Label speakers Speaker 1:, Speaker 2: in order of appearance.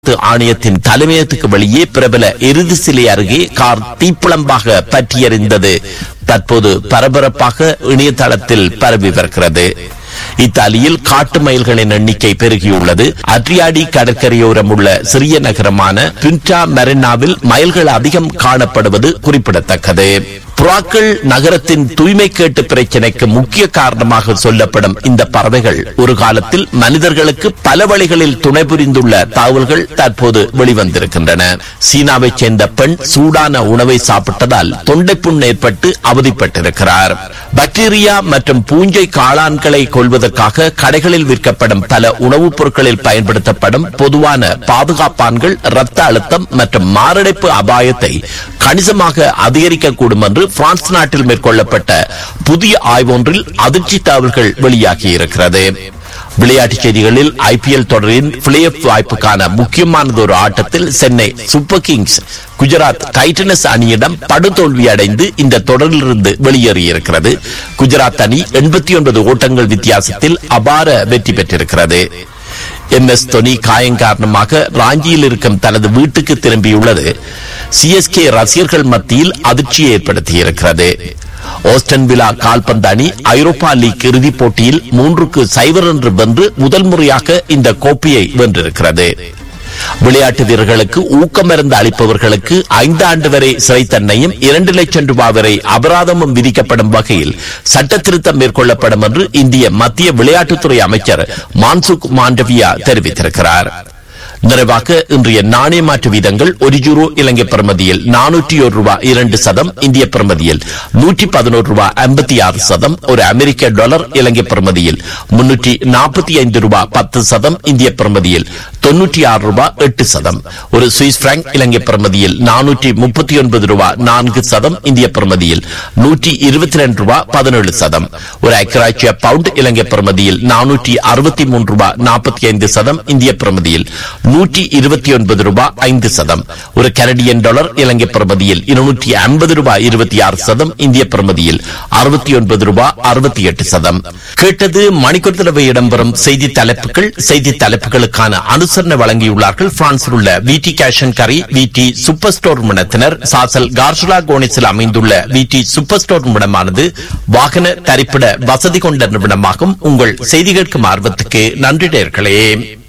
Speaker 1: ஆணையத்தின் தலைமையகத்துக்கு வெளியே பிரபல எருது சிலை அருகே கார் தீப்பிழம்பாக பற்றியறிந்தது தற்போது பரபரப்பாக இணையதளத்தில் பரவி வருகிறது இத்தாலியில் காட்டு மயில்களின் எண்ணிக்கை பெருகியுள்ளது அட்ரியாடி கடற்கரையோரம் உள்ள சிறிய நகரமான பின்டா மெரினாவில் மயில்கள் அதிகம் காணப்படுவது குறிப்பிடத்தக்கது புறாக்கள் நகரத்தின் தூய்மை கேட்டு பிரச்சினைக்கு முக்கிய காரணமாக சொல்லப்படும் இந்த பறவைகள் ஒரு காலத்தில் மனிதர்களுக்கு பல வழிகளில் துணை புரிந்துள்ள தகவல்கள் தற்போது வெளிவந்திருக்கின்றன சீனாவைச் சேர்ந்த பெண் சூடான உணவை சாப்பிட்டதால் தொண்டைப்புண் ஏற்பட்டு அவதிப்பட்டிருக்கிறார் பாக்டீரியா மற்றும் பூஞ்சை காளான்களை கொள்வதற்காக கடைகளில் விற்கப்படும் பல உணவுப் பொருட்களில் பயன்படுத்தப்படும் பொதுவான பாதுகாப்பான்கள் இரத்த அழுத்தம் மற்றும் மாரடைப்பு அபாயத்தை கணிசமாக அதிகரிக்கக்கூடும் என்று பிரான்ஸ் நாட்டில் மேற்கொள்ளப்பட்ட புதிய ஆய்வொன்றில் அதிர்ச்சி தகவல்கள் வெளியாகி இருக்கிறது விளையாட்டுச் செய்திகளில் ஐபிஎல் தொடரின் பிளே ஆஃப் வாய்ப்புக்கான முக்கியமானது ஒரு ஆட்டத்தில் Chennai super kings Gujarat titans அணியிடம் படுதோல்வி அடைந்து இந்த தொடரிலிருந்து வெளியேறியிருக்கிறது குஜராத் அணி எண்பத்தி ஒன்பது ஓட்டங்கள் வித்தியாசத்தில் அபார வெற்றி பெற்றிருக்கிறது எம் எஸ் தோனி காயம் காரணமாக ராஞ்சியில் இருக்கும் தனது வீட்டுக்கு திரும்பியுள்ளது சிஎஸ்கே ரசிகர்கள் மத்தியில் அதிர்ச்சியை ஏற்படுத்தியிருக்கிறது ஓஸ்டன் விழா கால்பந்து அணி ஐரோப்பா லீக் இறுதிப் போட்டியில் மூன்றுக்கு சைவர் என்று வென்று முதல் முறையாக இந்த கோப்பையை வென்றிருக்கிறது விளையாட்டு வீரர்களுக்கு ஊக்கமருந்து அளிப்பவர்களுக்கு ஐந்து ஆண்டு வரை சிறை தண்டனையும் இரண்டு லட்சம் ரூபாய் வரை அபராதமும் விதிக்கப்படும் வகையில் சட்ட திருத்தம் மேற்கொள்ளப்படும் என்று இந்திய மத்திய விளையாட்டுத்துறை அமைச்சர் மான்சுக் மாண்டவியா தெரிவித்திருக்கிறார் நிறைவாக இன்றைய நாணய மாற்று வீதங்கள் ஒரு யூரோ இலங்கை பிரமதியில் நானூற்றி ஒரு ரூபாய் இரண்டு சதம் இந்திய பிரமதியில் நூற்றி பதினோரு ரூபாய் ஐம்பத்தி ஆறு சதம் ஒரு அமெரிக்க டாலர் இலங்கை பிரமதியில் முன்னூற்றி நாற்பத்தி ஐந்து ரூபாய் பத்து சதம் இந்திய பிரமதியில் தொன்னூற்றி ஆறு ரூபாய் எட்டு சதம் ஒரு சுவிஸ் பிராங்க் இலங்கை பிரமதியில் நானூற்றி முப்பத்தி ஒன்பது ரூபாய் நான்கு சதம் இந்திய பிரமதியில் நூற்றி இருபத்தி ரெண்டு ரூபாய் பதினேழு சதம் ஒரு ஐக்கிராட்சிய பவுண்ட் இலங்கை பிரமதியில் நானூற்றி அறுபத்தி மூன்று ரூபாய் நாற்பத்தி ஐந்து சதம் இந்திய பிரமதியில் நூற்றி இருபத்தி ஒன்பது ரூபாய் ஐந்து சதம் ஒரு கனடியன் டாலர் இலங்கை பிரமதியில் இருநூற்றி ஐம்பது ரூபாய் இருபத்தி ஆறு சதம் இந்திய பிரமதியில் அறுபத்தி ஒன்பது ரூபாய் அறுபத்தி எட்டு சதம் கேட்டது மணிக்கூர் தடவை இடம்பெறும் செய்தி தலைப்புகள் செய்தி தலைப்புகளுக்கான அனுசரணை வழங்கியுள்ளார்கள் பிரான்சில் உள்ள விடி கேஷன் கரி விடி சூப்பர் ஸ்டோர் நிறுவனத்தினர் சாசல் கார்சுலா கோனிஸில் அமைந்துள்ள விடி சூப்பர் ஸ்டோர் நிறுவனமானது வாகன தரிப்பிட வசதி கொண்ட நிறுவனமாகும் உங்கள் செய்தி கேட்கும் ஆர்வத்துக்கு நன்றி நேர்களே